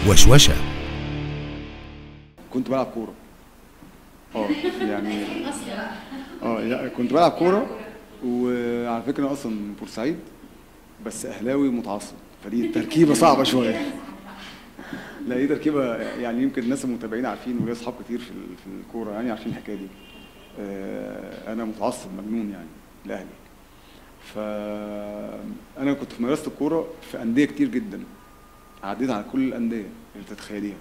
وشوشة كنت بلعب كوره اه يعني اه لا كنت بلعب كوره وعلى فكره أنا اصلا من بورسعيد بس اهلاوي متعصب فدي تركيبه صعبه شويه لا دي تركيبه يعني يمكن الناس المتابعين عارفين وليا اصحاب كتير في ال- في الكوره يعني عارفين الحكايه دي آه، انا متعصب مجنون يعني الاهلي فانا كنت في مدرسه الكوره في انديه كتير جدا عديت على كل الانديه اللي تتخيليها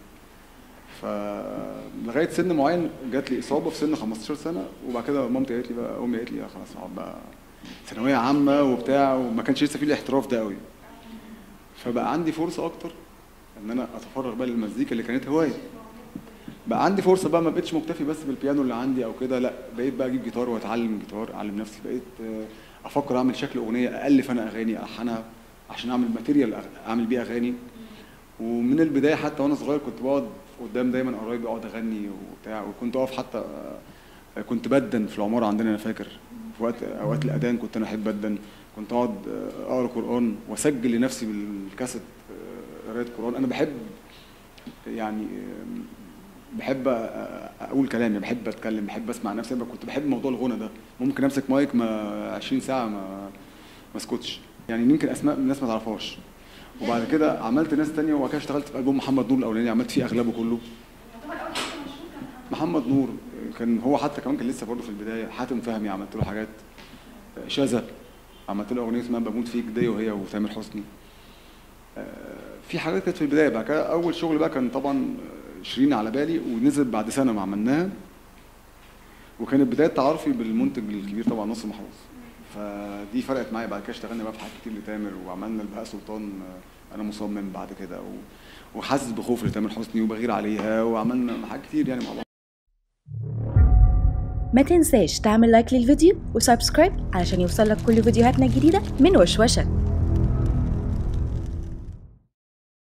فلغايه سن معين جات لي اصابه في سن 15 سنه وبعد كده مامتي قالت لي بقى امي قالت لي لا خلاص اقعد بقى ثانويه عامه وبتاع وما كانش لسه في الاحتراف ده قوي فبقى عندي فرصه اكتر ان انا اتفرغ بقى للمزيكا اللي كانت هوايه بقى عندي فرصه بقى ما بقتش مكتفي بس بالبيانو اللي عندي او كده لا بقيت بقى اجيب جيتار واتعلم جيتار اعلم نفسي بقيت آه، افكر اعمل شكل اغنيه الف انا اغاني الحنها عشان اعمل ماتيريال اعمل بيه اغاني ومن البدايه حتى وانا صغير كنت بقعد قدام دايما قرايبي اقعد اغني وبتاع وكنت اقف حتى آه، كنت بدن في العماره عندنا انا فاكر في وقت اوقات الاذان كنت انا احب بدن كنت اقعد آه، اقرا قران واسجل لنفسي بالكاسيت آه، قرايه قران انا بحب يعني آه، بحب آه، اقول كلامي بحب اتكلم بحب اسمع نفسي أنا كنت بحب موضوع الغنى ده ممكن امسك مايك ما 20 ساعه ما ما اسكتش يعني يمكن اسماء الناس ما تعرفهاش وبعد كده عملت ناس تانية وبعد كده اشتغلت في البوم محمد نور الاولاني عملت فيه اغلبه كله محمد نور كان هو حتى كمان كان لسه برضه في البدايه حاتم فهمي عملت له حاجات شذا عملت له اغنيه اسمها بموت فيك دي وهي وتامر حسني آه، في حاجات كانت في البدايه بعد كده اول شغل بقى كان طبعا آه، شيرين على بالي ونزل بعد سنه ما عملناها وكانت بدايه تعارفي بالمنتج الكبير طبعا نصر محروس فدي فرقت معايا بعد كده اشتغلنا بقى في حاجات كتير لتامر وعملنا البهاء سلطان آه، انا مصمم بعد كده و- وحاسس بخوف لتامر حسني وبغير عليها وعملنا حاجات كتير يعني مع بعض ما تنساش تعمل لايك للفيديو وسبسكرايب علشان يوصلك كل فيديوهاتنا الجديدة من وشوشة